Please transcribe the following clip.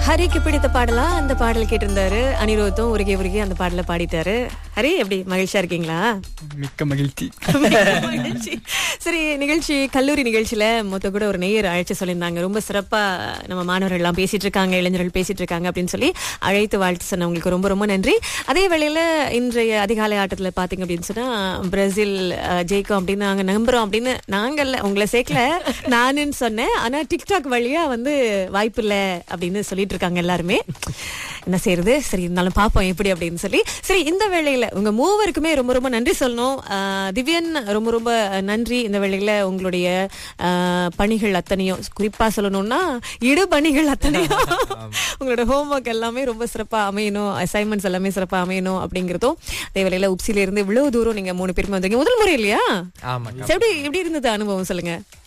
ஹரிக்கு பிடித்த பாடலா அந்த பாடல் கேட்டிருந்தாரு அனிருத்தும் உருகே உருகே அந்த பாடலை பாடிட்டாரு ஹரி எப்படி மகிழ்ச்சியா இருக்கீங்களா மிக்க மகிழ்ச்சி மகிழ்ச்சி. சரி நிகழ்ச்சி கல்லூரி நிகழ்ச்சியில மொத்த கூட ஒரு நேயர் அழைச்சு சொல்லியிருந்தாங்க ரொம்ப சிறப்பா நம்ம மாணவர்கள் எல்லாம் பேசிட்டு இருக்காங்க இளைஞர்கள் பேசிட்டு இருக்காங்க அப்படின்னு சொல்லி அழைத்து வாழ்த்து சொன்னவங்களுக்கு ரொம்ப ரொம்ப நன்றி அதே வேளையில இன்றைய அதிகாலை ஆட்டத்துல பாத்தீங்க அப்படின்னு சொன்னா பிரேசில் அஹ், ஜெயிக்கும் அப்படின்னு நாங்க நம்புறோம் அப்படின்னு நாங்கல்ல உங்களை சேர்க்கல நானுன்னு சொன்னேன் ஆனா டிக்டாக் வழியா வந்து வாய்ப்பு இல்ல அப்படின்னு சொல்லிட்டு இருக்காங்க எல்லாருமே என்ன செய்யறது சரி இருந்தாலும் பாப்போம் எப்படி அப்படின்னு சொல்லி சரி இந்த வேளையில உங்க மூவருக்குமே ரொம்ப ரொம்ப நன்றி சொல்லணும் ஆஹ் திவ்யன் ரொம்ப ரொம்ப நன்றி இந்த வேளையில உங்களுடைய ஆஹ், பணிகள் அத்தனையும் குறிப்பா சொல்லணும்னா இடு பணிகள் அத்தனையும் உங்களோட ஹோம்ஒர்க் எல்லாமே ரொம்ப சிறப்பா அமையணும் அசைன்மெண்ட்ஸ் எல்லாமே சிறப்பா அமையணும் அப்படிங்கறதும் அதே வேளையில உப்சில இருந்து இவ்வளவு தூரம் நீங்க மூணு பேருமே வந்தீங்க முதல் முறை இல்லையா ஆமாக்கா சரி, எப்படி எப்படி இருந்தது அனுபவம் சொல்லுங்க